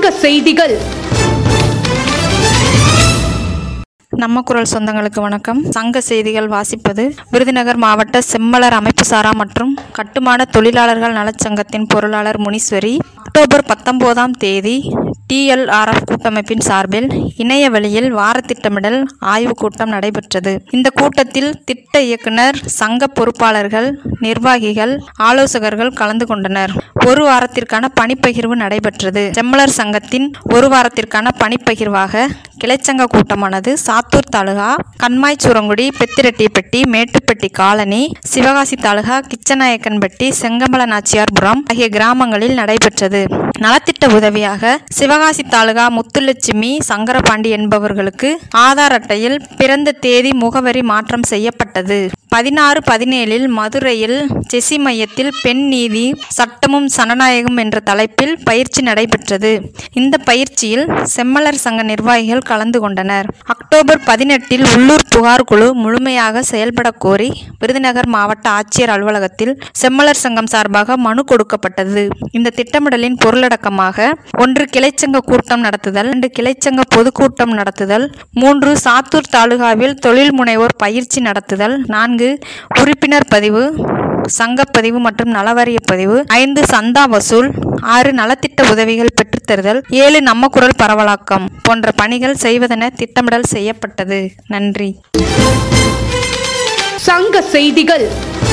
சங்க செய்திகள் நம்ம குரல் சொந்தங்களுக்கு வணக்கம் சங்க செய்திகள் வாசிப்பது விருதுநகர் மாவட்ட செம்மலர் அமைப்பு சாரா மற்றும் கட்டுமான தொழிலாளர்கள் நலச்சங்கத்தின் பொருளாளர் முனீஸ்வரி அக்டோபர் பத்தொன்பதாம் தேதி டிஎல்ஆர்எஃப் கூட்டமைப்பின் சார்பில் இணைய வழியில் வார திட்டமிடல் ஆய்வுக் கூட்டம் நடைபெற்றது இந்த கூட்டத்தில் திட்ட இயக்குனர் சங்க பொறுப்பாளர்கள் நிர்வாகிகள் ஆலோசகர்கள் கலந்து கொண்டனர் ஒரு வாரத்திற்கான பணிப்பகிர்வு நடைபெற்றது செம்மலர் சங்கத்தின் ஒரு வாரத்திற்கான பணிப்பகிர்வாக கிளைச்சங்க கூட்டமானது சாத்தூர் தாலுகா கண்மாய் சுரங்குடி பெத்திரெட்டிப்பட்டி மேட்டுப்பட்டி காலனி சிவகாசி தாலுகா கிச்சநாயக்கன்பட்டி செங்கமல நாச்சியார்புரம் ஆகிய கிராமங்களில் நடைபெற்றது நலத்திட்ட உதவியாக சிவகாசி தாலுகா முத்துலட்சுமி சங்கரபாண்டி என்பவர்களுக்கு ஆதார் அட்டையில் பிறந்த தேதி முகவரி மாற்றம் செய்யப்பட்டது பதினாறு பதினேழில் மதுரையில் செசி மையத்தில் பெண் நீதி சட்டமும் சனநாயகம் என்ற தலைப்பில் பயிற்சி நடைபெற்றது இந்த பயிற்சியில் செம்மலர் சங்க நிர்வாகிகள் கலந்து கொண்டனர் அக்டோபர் பதினெட்டில் உள்ளூர் புகார் குழு முழுமையாக செயல்பட கோரி விருதுநகர் மாவட்ட ஆட்சியர் அலுவலகத்தில் செம்மலர் சங்கம் சார்பாக மனு கொடுக்கப்பட்டது இந்த திட்டமிடலின் பொருளடக்கமாக ஒன்று கிளைச்சங்க கூட்டம் நடத்துதல் இரண்டு கிளைச்சங்க பொதுக்கூட்டம் நடத்துதல் மூன்று சாத்தூர் தாலுகாவில் தொழில் முனைவோர் பயிற்சி நடத்துதல் நான்கு உறுப்பினர் பதிவு சங்கப்பதிவு மற்றும் நலவாரிய பதிவு ஐந்து சந்தா வசூல் ஆறு நலத்திட்ட உதவிகள் பெற்றுத்தருதல் ஏழு நம்ம குரல் பரவலாக்கம் போன்ற பணிகள் செய்வதென திட்டமிடல் செய்யப்பட்டது நன்றி சங்க செய்திகள்